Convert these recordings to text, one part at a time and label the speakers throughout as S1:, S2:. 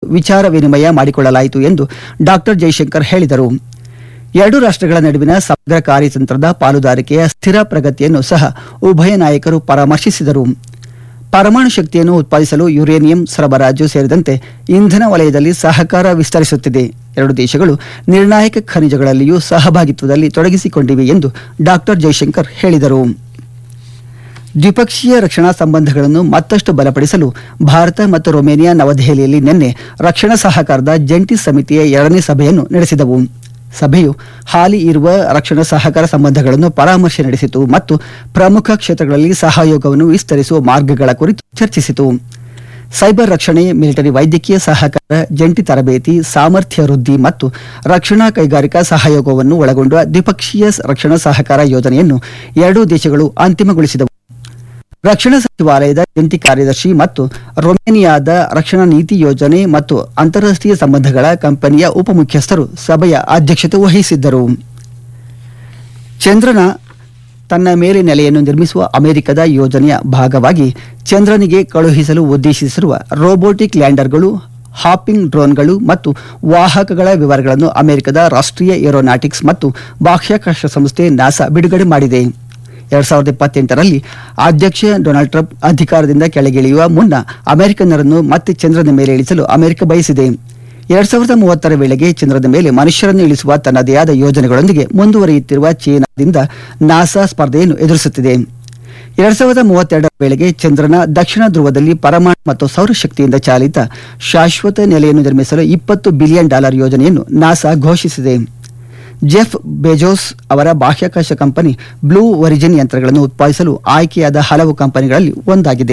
S1: ವಿಚಾರ ವಿನಿಮಯ ಮಾಡಿಕೊಳ್ಳಲಾಯಿತು ಎಂದು ಡಾಕ್ಟರ್ ಜೈಶಂಕರ್ ಹೇಳಿದರು ಎರಡು ರಾಷ್ಟ್ರಗಳ ನಡುವಿನ ಸಮಗ್ರ ಕಾರ್ಯತಂತ್ರದ ಪಾಲುದಾರಿಕೆಯ ಸ್ಥಿರ ಪ್ರಗತಿಯನ್ನು ಸಹ ಉಭಯ ನಾಯಕರು ಪರಾಮರ್ಶಿಸಿದರು ಪರಮಾಣು ಶಕ್ತಿಯನ್ನು ಉತ್ಪಾದಿಸಲು ಯುರೇನಿಯಂ ಸರಬರಾಜು ಸೇರಿದಂತೆ ಇಂಧನ ವಲಯದಲ್ಲಿ ಸಹಕಾರ ವಿಸ್ತರಿಸುತ್ತಿದೆ ಎರಡು ದೇಶಗಳು ನಿರ್ಣಾಯಕ ಖನಿಜಗಳಲ್ಲಿಯೂ ಸಹಭಾಗಿತ್ವದಲ್ಲಿ ತೊಡಗಿಸಿಕೊಂಡಿವೆ ಎಂದು ಡಾಕ್ಟರ್ ಜೈಶಂಕರ್ ಹೇಳಿದರು ದ್ವಿಪಕ್ಷೀಯ ರಕ್ಷಣಾ ಸಂಬಂಧಗಳನ್ನು ಮತ್ತಷ್ಟು ಬಲಪಡಿಸಲು ಭಾರತ ಮತ್ತು ರೊಮೇನಿಯಾ ನವದೆಹಲಿಯಲ್ಲಿ ನಿನ್ನೆ ರಕ್ಷಣಾ ಸಹಕಾರದ ಜಂಟಿ ಸಮಿತಿಯ ಎರಡನೇ ಸಭೆಯನ್ನು ನಡೆಸಿದವು ಸಭೆಯು ಹಾಲಿ ಇರುವ ರಕ್ಷಣಾ ಸಹಕಾರ ಸಂಬಂಧಗಳನ್ನು ಪರಾಮರ್ಶೆ ನಡೆಸಿತು ಮತ್ತು ಪ್ರಮುಖ ಕ್ಷೇತ್ರಗಳಲ್ಲಿ ಸಹಯೋಗವನ್ನು ವಿಸ್ತರಿಸುವ ಮಾರ್ಗಗಳ ಕುರಿತು ಚರ್ಚಿಸಿತು ಸೈಬರ್ ರಕ್ಷಣೆ ಮಿಲಿಟರಿ ವೈದ್ಯಕೀಯ ಸಹಕಾರ ಜಂಟಿ ತರಬೇತಿ ಸಾಮರ್ಥ್ಯ ವೃದ್ಧಿ ಮತ್ತು ರಕ್ಷಣಾ ಕೈಗಾರಿಕಾ ಸಹಯೋಗವನ್ನು ಒಳಗೊಂಡ ದ್ವಿಪಕ್ಷೀಯ ರಕ್ಷಣಾ ಸಹಕಾರ ಯೋಜನೆಯನ್ನು ಎರಡೂ ದೇಶಗಳು ಅಂತಿಮಗೊಳಿಸಿದವು ರಕ್ಷಣಾ ಸಚಿವಾಲಯದ ಜಂಟಿ ಕಾರ್ಯದರ್ಶಿ ಮತ್ತು ರೊಮೇನಿಯಾದ ರಕ್ಷಣಾ ನೀತಿ ಯೋಜನೆ ಮತ್ತು ಅಂತಾರಾಷ್ಟ್ರೀಯ ಸಂಬಂಧಗಳ ಕಂಪನಿಯ ಉಪಮುಖ್ಯಸ್ಥರು ಸಭೆಯ ಅಧ್ಯಕ್ಷತೆ ವಹಿಸಿದ್ದರು ಚಂದ್ರನ ತನ್ನ ಮೇಲೆ ನೆಲೆಯನ್ನು ನಿರ್ಮಿಸುವ ಅಮೆರಿಕದ ಯೋಜನೆಯ ಭಾಗವಾಗಿ ಚಂದ್ರನಿಗೆ ಕಳುಹಿಸಲು ಉದ್ದೇಶಿಸಿರುವ ರೋಬೋಟಿಕ್ ಲ್ಯಾಂಡರ್ಗಳು ಹಾಪಿಂಗ್ ಡ್ರೋನ್ಗಳು ಮತ್ತು ವಾಹಕಗಳ ವಿವರಗಳನ್ನು ಅಮೆರಿಕದ ರಾಷ್ಟ್ರೀಯ ಏರೋನಾಟಿಕ್ಸ್ ಮತ್ತು ಬಾಹ್ಯಾಕಾಶ ಸಂಸ್ಥೆ ನಾಸಾ ಬಿಡುಗಡೆ ಮಾಡಿದೆ ಎರಡ್ ಸಾವಿರದ ಇಪ್ಪತ್ತೆಂಟರಲ್ಲಿ ಅಧ್ಯಕ್ಷ ಡೊನಾಲ್ಡ್ ಟ್ರಂಪ್ ಅಧಿಕಾರದಿಂದ ಕೆಳಗಿಳಿಯುವ ಮುನ್ನ ಅಮೆರಿಕನ್ನರನ್ನು ಮತ್ತೆ ಚಂದ್ರನ ಮೇಲೆ ಇಳಿಸಲು ಅಮೆರಿಕ ಬಯಸಿದೆ ಎರಡ್ ಸಾವಿರದ ಮೂವತ್ತರ ವೇಳೆಗೆ ಚಂದ್ರದ ಮೇಲೆ ಮನುಷ್ಯರನ್ನು ಇಳಿಸುವ ತನ್ನದೇ ಆದ ಯೋಜನೆಗಳೊಂದಿಗೆ ಮುಂದುವರಿಯುತ್ತಿರುವ ಚೀನಾದಿಂದ ನಾಸಾ ಸ್ಪರ್ಧೆಯನ್ನು ಎದುರಿಸುತ್ತಿದೆ ಎರಡ್ ಸಾವಿರದ ಮೂವತ್ತೆರಡರ ವೇಳೆಗೆ ಚಂದ್ರನ ದಕ್ಷಿಣ ಧ್ರುವದಲ್ಲಿ ಪರಮಾಣು ಮತ್ತು ಸೌರಶಕ್ತಿಯಿಂದ ಚಾಲಿತ ಶಾಶ್ವತ ನೆಲೆಯನ್ನು ನಿರ್ಮಿಸಲು ಇಪ್ಪತ್ತು ಬಿಲಿಯನ್ ಡಾಲರ್ ಯೋಜನೆಯನ್ನು ನಾಸಾ ಘೋಷಿಸಿದೆ ಜೆಫ್ ಬೆಜೋಸ್ ಅವರ ಬಾಹ್ಯಾಕಾಶ ಕಂಪನಿ ಬ್ಲೂ ಒರಿಜಿನ್ ಯಂತ್ರಗಳನ್ನು ಉತ್ಪಾದಿಸಲು ಆಯ್ಕೆಯಾದ ಹಲವು ಕಂಪನಿಗಳಲ್ಲಿ ಒಂದಾಗಿದೆ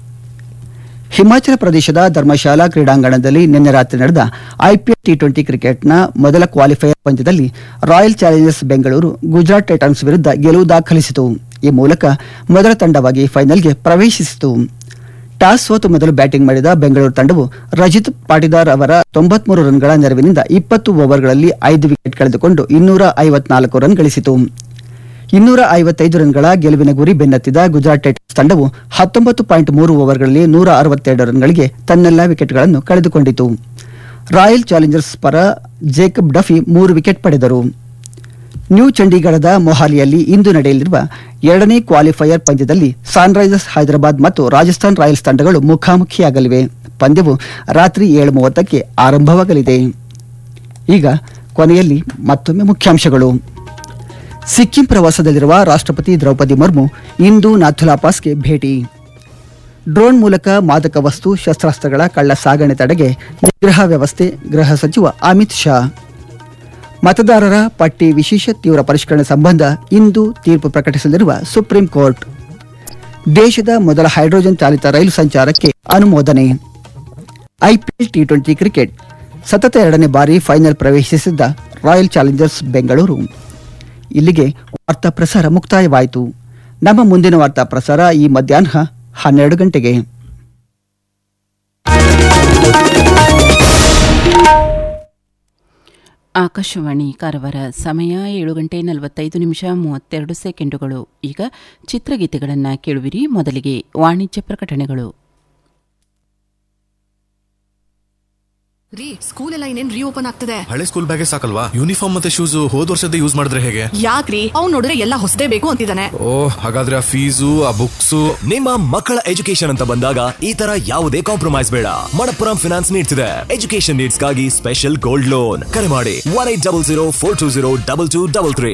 S1: ಹಿಮಾಚಲ ಪ್ರದೇಶದ ಧರ್ಮಶಾಲಾ ಕ್ರೀಡಾಂಗಣದಲ್ಲಿ ನಿನ್ನೆ ರಾತ್ರಿ ನಡೆದ ಐಪಿಎಲ್ ಟಿ ಟ್ವೆಂಟಿ ಕ್ರಿಕೆಟ್ನ ಮೊದಲ ಕ್ವಾಲಿಫೈಯರ್ ಪಂದ್ಯದಲ್ಲಿ Royal Challengers Bengaluru Gujarat Titans ವಿರುದ್ಧ ಗೆಲುವು ದಾಖಲಿಸಿತು ಈ ಮೂಲಕ ಮೊದಲ ತಂಡವಾಗಿ ಫೈನಲ್ಗೆ ಪ್ರವೇಶಿಸಿತು ಟಾಸ್ ಸೋತು ಮೊದಲು ಬ್ಯಾಟಿಂಗ್ ಮಾಡಿದ ಬೆಂಗಳೂರು ತಂಡವು ರಜಿತ್ ಪಾಟಿದಾರ್ ಅವರ ತೊಂಬತ್ಮೂರು ರನ್ಗಳ ನೆರವಿನಿಂದ ಇಪ್ಪತ್ತು ಓವರ್ಗಳಲ್ಲಿ ಐದು ವಿಕೆಟ್ ಕಳೆದುಕೊಂಡು ಇನ್ನೂರ ಐವತ್ನಾಲ್ಕು ರನ್ ಗಳಿಸಿತು ಇನ್ನೂರ ಐವತ್ತೈದು ರನ್ಗಳ ಗೆಲುವಿನ ಗುರಿ ಬೆನ್ನತ್ತಿದ ಗುಜರಾತ್ ಟೈಟನ್ಸ್ ತಂಡವು ಹತ್ತೊಂಬತ್ತು ಪಾಯಿಂಟ್ ಮೂರು ಓವರ್ಗಳಲ್ಲಿ ನೂರ ಅರವತ್ತೆರಡು ರನ್ಗಳಿಗೆ ತನ್ನೆಲ್ಲ ವಿಕೆಟ್ಗಳನ್ನು ಕಳೆದುಕೊಂಡಿತು ರಾಯಲ್ ಚಾಲೆಂಜರ್ಸ್ ಪರ ಜೇಕಬ್ ಡಫಿ ಮೂರು ವಿಕೆಟ್ ಪಡೆದರು ನ್ಯೂ ಚಂಡೀಗಢದ ಮೊಹಾಲಿಯಲ್ಲಿ ಇಂದು ನಡೆಯಲಿರುವ ಎರಡನೇ ಕ್ವಾಲಿಫೈಯರ್ ಪಂದ್ಯದಲ್ಲಿ ಸನ್ರೈಸರ್ಸ್ ಹೈದರಾಬಾದ್ ಮತ್ತು ರಾಜಸ್ಥಾನ್ ರಾಯಲ್ಸ್ ತಂಡಗಳು ಮುಖಾಮುಖಿಯಾಗಲಿವೆ ಪಂದ್ಯವು ರಾತ್ರಿ ಏಳು ಮೂವತ್ತಕ್ಕೆ ಆರಂಭವಾಗಲಿದೆ ಈಗ ಕೊನೆಯಲ್ಲಿ ಮತ್ತೊಮ್ಮೆ ಮುಖ್ಯಾಂಶಗಳು ಸಿಕ್ಕಿಂ ಪ್ರವಾಸದಲ್ಲಿರುವ ರಾಷ್ಟ್ರಪತಿ ದ್ರೌಪದಿ ಮುರ್ಮು ಇಂದು ನಾಥುಲಾ ಪಾಸ್ಗೆ ಭೇಟಿ ಡ್ರೋನ್ ಮೂಲಕ ಮಾದಕ ವಸ್ತು ಶಸ್ತ್ರಾಸ್ತ್ರಗಳ ಕಳ್ಳ ಸಾಗಣೆ ತಡೆಗೆ ನಿಗ್ರಹ ವ್ಯವಸ್ಥೆ ಗೃಹ ಸಚಿವ ಅಮಿತ್ ಶಾ ಮತದಾರರ ಪಟ್ಟಿ ವಿಶೇಷ ತೀವ್ರ ಪರಿಷ್ಕರಣೆ ಸಂಬಂಧ ಇಂದು ತೀರ್ಪು ಪ್ರಕಟಿಸಲಿರುವ ಸುಪ್ರೀಂ ಕೋರ್ಟ್ ದೇಶದ ಮೊದಲ ಹೈಡ್ರೋಜನ್ ಚಾಲಿತ ರೈಲು ಸಂಚಾರಕ್ಕೆ ಅನುಮೋದನೆ ಐಪಿಎಲ್ ಟಿ ಟ್ವೆಂಟಿ ಕ್ರಿಕೆಟ್ ಸತತ ಎರಡನೇ ಬಾರಿ ಫೈನಲ್ ಪ್ರವೇಶಿಸಿದ್ದ ರಾಯಲ್ ಚಾಲೆಂಜರ್ಸ್ ಬೆಂಗಳೂರು ಇಲ್ಲಿಗೆ ವಾರ್ತಾ ಪ್ರಸಾರ ಮುಕ್ತಾಯವಾಯಿತು ನಮ್ಮ ಮುಂದಿನ ವಾರ್ತಾ ಪ್ರಸಾರ ಈ ಮಧ್ಯಾಹ್ನ ಹನ್ನೆರಡು ಗಂಟೆಗೆ
S2: ಆಕಾಶವಾಣಿ ಕಾರವಾರ ಸಮಯ ಏಳು ಗಂಟೆ ನಲವತ್ತೈದು ನಿಮಿಷ ಮೂವತ್ತೆರಡು ಸೆಕೆಂಡುಗಳು ಈಗ ಚಿತ್ರಗೀತೆಗಳನ್ನು ಕೇಳುವಿರಿ ಮೊದಲಿಗೆ ವಾಣಿಜ್ಯ ಪ್ರಕಟಣೆಗಳು
S3: ರೀ ಸ್ಕೂಲ್ ಎಲ್ಲ ಇನ್ನೇನ್ ರೀಓಪನ್ ಆಗ್ತದೆ
S4: ಹಳೆ ಸ್ಕೂಲ್ ಬ್ಯಾಗೇ ಸಾಕಲ್ವಾ ಯೂನಿಫಾರ್ಮ್ ಮತ್ತೆ ಶೂಸ್ ಹೋದ್ ವರ್ಷದ ಯೂಸ್ ಮಾಡಿದ್ರೆ ಹೇಗೆ
S3: ಯಾಕ್ರಿ ಅವ್ನ್ ನೋಡಿದ್ರೆ ಎಲ್ಲ ಹೊಸದೇ ಬೇಕು ಅಂತಿದ್ದಾನೆ
S4: ಓ ಹಾಗಾದ್ರೆ ಆ ಫೀಸು ಆ ಬುಕ್ಸು
S5: ನಿಮ್ಮ ಮಕ್ಕಳ ಎಜುಕೇಶನ್ ಅಂತ ಬಂದಾಗ ಈ ತರ ಯಾವುದೇ ಕಾಂಪ್ರಮೈಸ್ ಬೇಡ ಮಣಪ್ಪುರಂ ಫಿನಾನ್ಸ್ ನೀಡ್ತಿದೆ ಎಜುಕೇಶನ್ ನೀಡ್ಸ್ ಗಾಗಿ ಸ್ಪೆಷಲ್ ಗೋಲ್ಡ್ ಲೋನ್ ಕರೆ ಮಾಡಿ one eight double zero four two zero double two double three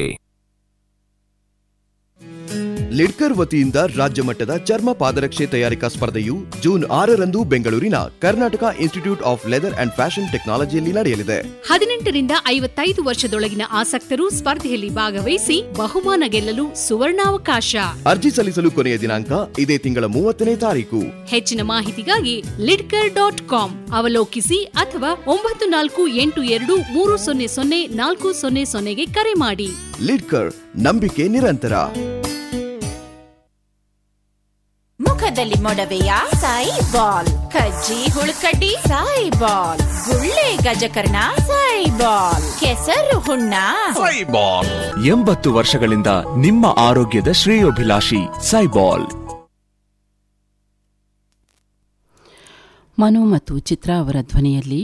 S6: Lidkar ವತಿಯಿಂದ ರಾಜ್ಯ ಮಟ್ಟದ ಚರ್ಮ ಪಾದರಕ್ಷೆ ತಯಾರಿಕಾ ಸ್ಪರ್ಧೆಯು ಜೂನ್ ಆರರಂದು ಬೆಂಗಳೂರಿನ Karnataka institute of leather and fashion ಟೆಕ್ನಾಲಜಿಯಲ್ಲಿ ನಡೆಯಲಿದೆ
S7: ಹದಿನೆಂಟರಿಂದ ಐವತ್ತೈದು ವರ್ಷದೊಳಗಿನ ಆಸಕ್ತರು ಸ್ಪರ್ಧೆಯಲ್ಲಿ ಭಾಗವಹಿಸಿ ಬಹುಮಾನ ಗೆಲ್ಲಲು ಸುವರ್ಣಾವಕಾಶ
S6: ಅರ್ಜಿ ಸಲ್ಲಿಸಲು ಕೊನೆಯ ದಿನಾಂಕ ಇದೇ ತಿಂಗಳ ಮೂವತ್ತನೇ ತಾರೀಕು
S7: ಹೆಚ್ಚಿನ ಮಾಹಿತಿಗಾಗಿ ಲಿಡ್ಕರ್ ಡಾಟ್ ಕಾಮ್ ಅವಲೋಕಿಸಿ ಅಥವಾ ಒಂಬತ್ತು ನಾಲ್ಕು ಎಂಟು ಎರಡು ಮೂರು ಸೊನ್ನೆ ಸೊನ್ನೆ ನಾಲ್ಕು ಸೊನ್ನೆ ಸೊನ್ನೆಗೆ ಕರೆ ಮಾಡಿ
S6: ಲಿಡ್ಕರ್ ನಂಬಿಕೆ ನಿರಂತರ
S8: ಮುಖದಲ್ಲಿ ಮೊಡವೆಯ ಸಾಯಿ ಬಾಲ್ ಕಜ್ಜಿ ಹುಳುಕಡ್ಡಿ ಸಾಯಿ ಬಾಲ್ ಗುಳ್ಳೆ ಗಜಕರ್ಣ ಸಾಯಿ ಬಾಲ್ ಕೆಸರು ಹುಣ್ಣ
S9: ಎಂಬತ್ತು ವರ್ಷಗಳಿಂದ ನಿಮ್ಮ ಆರೋಗ್ಯದ ಶ್ರೇಯೋಭಿಲಾಷಿ ಸೈಬಾಲ್
S2: ಮನು ಮತ್ತು ಚಿತ್ರಾ ಅವರ ಧ್ವನಿಯಲ್ಲಿ